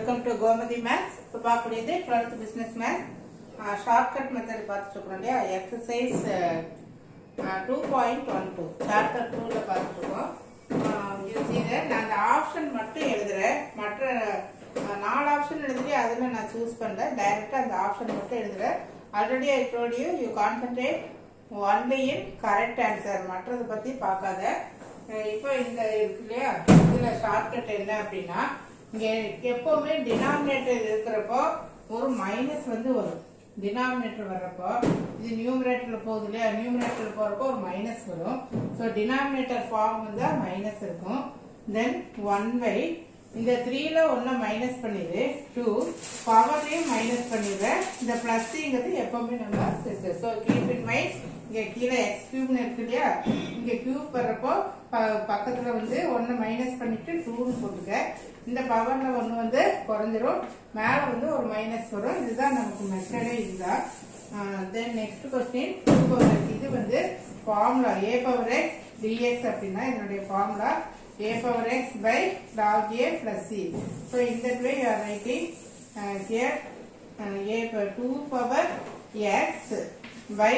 Welcome to Gomathi maths இப்போ பார்க்கக்கூடியது twelfth business maths shortcut method பார்த்துட்டு இருக்கோம் இல்லையா exercise two point one two chapter டூவில் பார்த்துட்டு இருக்கோம் இது செய்த நான் அந்த ஆப்ஷன் மட்டும் எழுதுறேன் மற்ற ஆஹ், நாலு ஆப்ஷன் எழுதுறி அதில் நான் சூஸ் பண்ணல டைரெக்டாக அந்த ஆப்ஷன் மட்டும் எழுதுறேன் already I told you you concentrate only in correct answer மற்றதை பற்றி பார்க்காத அஹ் இப்போ இந்த இருக்கு இல்லையா இதுல ஷார்ட்கட் என்ன அப்படின்னா இங்க எப்பவுமே டினாமினேட்டர் இருக்கிறப்போ ஒரு மைனஸ் வந்து வரும் டினாமினேட்டர் வர்றப்போ இது நியூமரேட்டர்ல போகுது இல்லையா நியூமரேட்டர் போறப்போ ஒரு மைனஸ் வரும் ஸோ டினாமினேட்டர் ஃபார்ம் வந்து மைனஸ் இருக்கும் தென் ஒன் பை இந்த த்ரீல ஒன்னு மைனஸ் பண்ணிடு டூ பவரையும் மைனஸ் பண்ணிடுறேன் இந்த பிளஸ்ங்கிறது எப்பவுமே நம்ம ஸோ கீப் இன் மைண்ட் இங்க கீழே எக்ஸ் கியூப்னு இருக்கு இல்லையா இங்க கியூப் வர்றப்போ ப- பக்கத்துல வந்து ஒன்னு மைனஸ் பண்ணிட்டு டூன்னு போட்டுக்க இந்த பவர்ல ஒன்னு வந்து குறைஞ்சிரும் மேல வந்து ஒரு மைனஸ் வரும் இதுதான் நமக்கு மெத்தடே இதுதான் தென் நெக்ஸ்ட் கொஸ்டின் இது வந்து formula a power x dx அப்படின்னா இதனுடைய formula a power x by log a plus c. So in that way you are writing uh, here uh, a power 2 power x by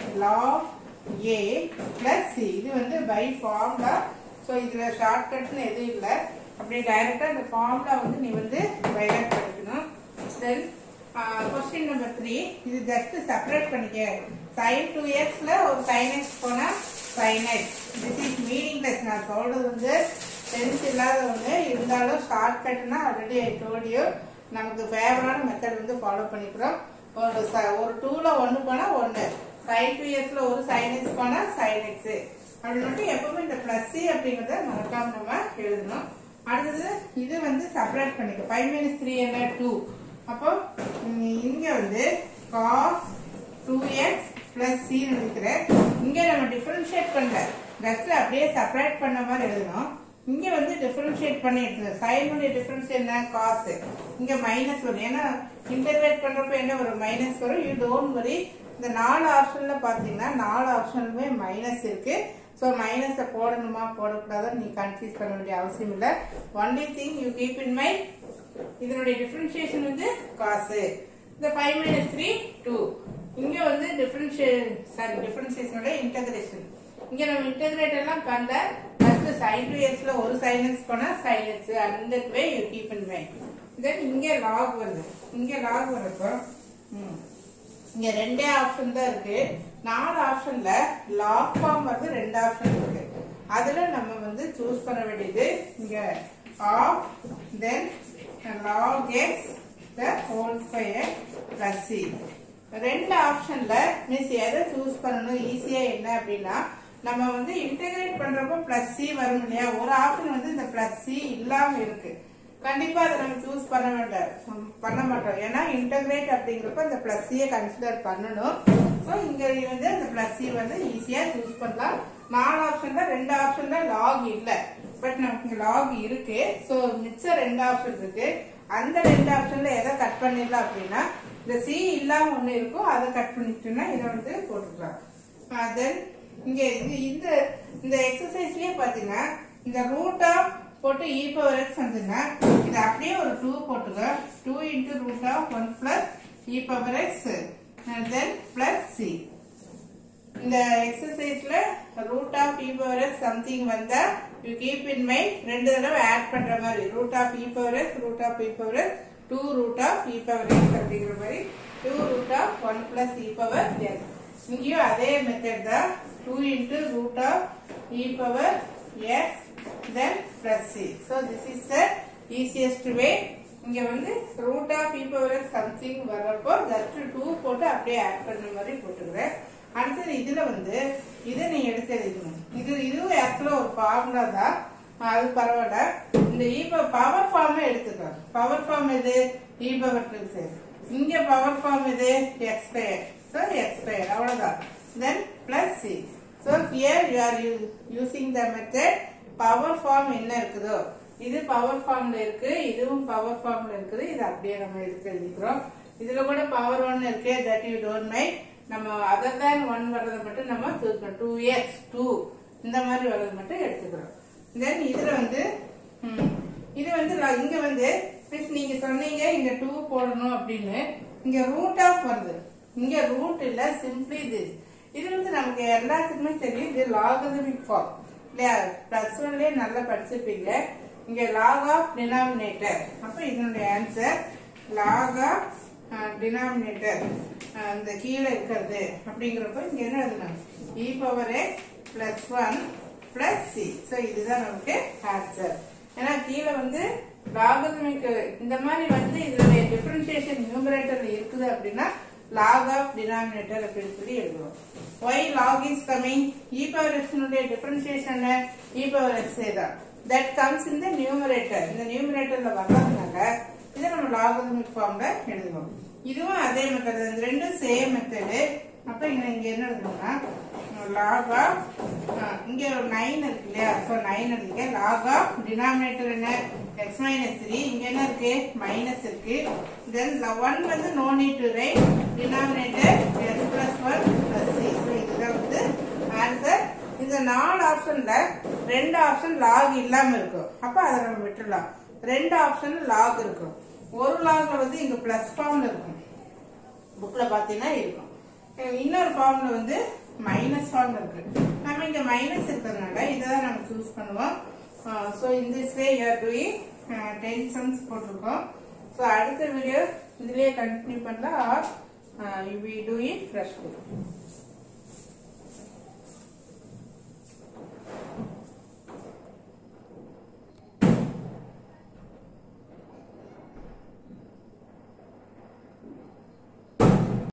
log a plus c. இது வந்து by formula. So இதுல shortcut எதுவும் இல்லை அப்படியே டைரக்டா இந்த formula வந்து நீ வந்து பைலட் படிக்கணும் தென் கொஸ்டின் நம்பர் த்ரீ இது ஜஸ்ட் செப்பரேட் பண்ணிக்க சைன் டூ எக்ஸ்ல ஒரு சைன் எக்ஸ் போனா sine x this is meaningless நான் சொல்றது வந்து சென்ஸ் இல்லாத ஒன்று இருந்தாலும் ஷார்ட் கட்னா ஆல்ரெடி ஐ டோல்டியோ நமக்கு ஃபேவரான மெத்தட் வந்து ஃபாலோ பண்ணிக்கிறோம் ஒரு ச- ஒரு டூல ஒன்று போனா ஒன்று சைன் டூ எக்ஸ்ல ஒரு சைன் எக்ஸ் போனா சைன் எக்ஸ் அப்படின்னு எப்பவுமே இந்த பிளஸ் சி அப்படிங்கறத மறக்காம நம்ம எழுதணும் அடுத்தது இது வந்து செப்பரேட் பண்ணிக்க ஃபைவ் மைனஸ் த்ரீ என்ன டூ அப்போ ம், இங்க வந்து cos two x plus c இருக்கிறேன் இங்க நம்ம டிஃபரன்ஷியேட் பண்ணல ஜஸ்ட் அப்படியே செப்பரேட் பண்ண மாதிரி எழுதணும் இங்க வந்து டிஃபரன்ஷியேட் பண்ணி எடுத்துக்கணும் சைனுடைய டிஃபரன்ஸ் என்ன காசு இங்க மைனஸ் வரும் ஏன்னா இன்டர்வேட் பண்றப்ப என்ன வரும் மைனஸ் வரும் யூ டோன்ட் வரி இந்த நாலு ஆப்ஷன்ல பாத்தீங்கன்னா நாலு ஆப்ஷனுமே மைனஸ் இருக்கு ஸோ மைனஸை போடணுமா போடக்கூடாதுன்னு நீ கன்ஃபியூஸ் பண்ண வேண்டிய அவசியம் இல்லை only thing you keep in mind இதனுடைய டிஃபரன்ஷியேஷன் வந்து காசு இந்த ஃபைவ் மைனஸ் த்ரீ டூ இங்க வந்து டிஃபரன்ஷியே சாரி டிஃபரன்ஷியேஷனோட இன்டகிரேஷன் இங்க நம்ம இன்டகிரேட் எல்லாம் பண்ணல ஃபர்ஸ்ட் சைன் டு எக்ஸ்ல ஒரு சைன் எக்ஸ் போனா சைன் எக்ஸ் அந்த way you keep in mind then இங்க லாக் வருது இங்க லாக் வரப்போ ம் இங்க ரெண்டே ஆப்ஷன் தான் இருக்கு நாலு ஆப்ஷன்ல லாக் ஃபார்ம் வந்து ரெண்டு ஆப்ஷன் இருக்கு அதுல நம்ம வந்து சூஸ் பண்ண வேண்டியது இங்க of then log x the whole square plus c ரெண்டு ஆப்ஷன்ல மிஸ் எதை சூஸ் பண்ணணும் ஈஸியா என்ன அப்படின்னா நம்ம வந்து இன்டகிரேட் பண்றப்போ பிளஸ் சி வரும் இல்லையா ஒரு ஆப்ஷன் வந்து இந்த பிளஸ் சி இல்லாம இருக்கு கண்டிப்பா அதை நம்ம சூஸ் பண்ண வேண்டாம் உம், பண்ண மாட்டோம் ஏன்னா இன்டகிரேட் அப்படிங்கிறப்ப இந்த பிளஸ் சியை கன்சிடர் பண்ணணும் ஸோ இங்க வந்து அந்த பிளஸ் சி வந்து ஈஸியா சூஸ் பண்ணலாம் நாலு ஆப்ஷன்ல ரெண்டு ஆப்ஷன்ல லாக் இல்ல பட் நமக்கு இங்க லாக் இருக்கு ஸோ மிச்சம் ரெண்டு ஆப்ஷன் இருக்கு அந்த ரெண்டு ஆப்ஷன்ல எதை கட் பண்ணிடலாம் அப்படின்னா இந்த சி இல்லாம ஒண்ணு இருக்கும் அதை கட் பண்ணிட்டோம்னா இதை வந்து போட்டுக்கலாம் தென் இங்க இது இந்த இந்த எக்ஸசைஸ்லயே பாத்தீங்கன்னா இந்த ரூட் ஆஃப் போட்டு இ பவர் எக்ஸ் வந்துன்னா இது அப்படியே ஒரு டூ போட்டுக்க two into root of one plus e power x then plus c இந்த எக்ஸசைஸ்ல root of e power x something வந்தா யூ கீப் இன் மைண்ட் ரெண்டு தடவை ஆட் பண்ற மாதிரி root of e power x root of e power x two root of e power x அப்படிங்கிற மாதிரி two root of one plus e power x இங்கேயும் அதே method தான் two into root of e power x then plus c so this is the easiest way இங்க வந்து root of e power x something வர்றப்போ just two போட்டு அப்படியே add பண்ண மாதிரி போட்டுக்கிறேன் அடுத்தது இதுல வந்து இதை நீ எடுத்து எழுதணும் இது இதுவும் ஆக்சுவலா ஒரு ஃபார்முலா தான் அது பரவாயில்ல இந்த இ பவர் ஃபார்மே எடுத்துக்கலாம் பவர் ஃபார்ம் எது இ பவர் டூ இங்க பவர் ஃபார்ம் எது x square so x square அவ்வளவுதான் then plus c so here you are using the method power form என்ன இருக்குதோ இது பவர் ஃபார்ம்ல இருக்கு இதுவும் பவர் ஃபார்ம்ல இருக்குது இது அப்படியே நம்ம எடுத்து எழுதிக்கிறோம் இதுல கூட பவர் ஒன் இருக்கு தட் யூ டோன்ட் மைண்ட் நம்ம அதர் தேன் ஒன் வர்றதை மட்டும் நம்ம தூக்கணும் டூ எக்ஸ் டூ இந்த மாதிரி வர்றது மட்டும் எடுத்துக்கிறோம் தென் இதுல வந்து ம், இது வந்து ல- இங்க வந்து மிஸ் நீங்க சொன்னீங்க இங்க டூ போடணும் அப்படின்னு இங்க ரூட் ஆஃப் வருது இங்க ரூட் இல்ல சிம்பிளி திஸ் இது வந்து நமக்கு எல்லாத்துக்குமே தெரியும் இது லாகதமிக் ஃபார்ம் இல்லையா பிளஸ் ஒன்லயே நல்லா படிச்சிருப்பீங்க இங்க லாக் ஆஃப் டினாமினேட்டர் அப்ப இதனுடைய ஆன்சர் லாக் ஆஃப் டினாமினேட்டர் இந்த கீழே இருக்கிறது அப்படிங்கிறப்ப இங்க என்ன எழுதணும் e power x plus one plus c so இதுதான் நமக்கு ஆன்சர் ஏன்னா கீழே வந்து லாகதமிக் இந்த மாதிரி வந்து இதனுடைய டிஃபரன்சியேஷன் நியூமரேட்டர்ல இருக்குது அப்படின்னா log ஆஃப் டினாமினேட்டர் அப்படின்னு சொல்லி எழுதுவோம் why log is coming e power எக்ஸ்னுடைய டிஃபரன்சியேஷன் இ பவர் எக்ஸ் தான் தட் கம்ஸ் இந்த நியூமரேட்டர் இந்த நியூமரேட்டர்ல வர்றதுனால இதை நம்ம லாகதமிக் ஃபார்ம்ல எழுதுவோம் இதுவும் அதே மெத்தட் இந்த ரெண்டும் சேம் மெத்தடு அப்ப இங்க இங்க என்ன எழுதணும்னா லாக் ஆஃப் இங்க ஒரு நைன் இருக்கு இல்லையா ஸோ நைன் இருக்கு லாக் ஆஃப் டினாமினேட்டர் என்ன எக்ஸ் மைனஸ் த்ரீ இங்க என்ன இருக்கு மைனஸ் இருக்கு தென் ஒன் வந்து no need to write denominator s plus one plus c so இதுதான் வந்து ஆன்சர் இந்த நாலு ஆப்ஷன்ல ரெண்டு ஆப்ஷன் லாக் இல்லாம இருக்கும் அப்ப அதை நம்ம விட்டுடலாம் ரெண்டு ஆப்ஷன் லாக் இருக்கும் ஒரு லாக்ல வந்து இங்க பிளஸ் ஃபார்ம்ல இருக்கும் புக்ல பாத்தீங்கன்னா இருக்கும் அஹ் இன்னொரு ஃபார்ம்ல வந்து மைனஸ் ஃபார்ம்ல இருக்கு நம்ம இங்க மைனஸ் இருக்கிறதுனால இதை தான் நம்ம சூஸ் பண்ணுவோம் ஸோ இந்த way you are doing ten sums போட்டிருக்கோம் ஸோ அடுத்த வீடியோ இதுலயே கண்டினியூ பண்ணலாம் we do in fresh book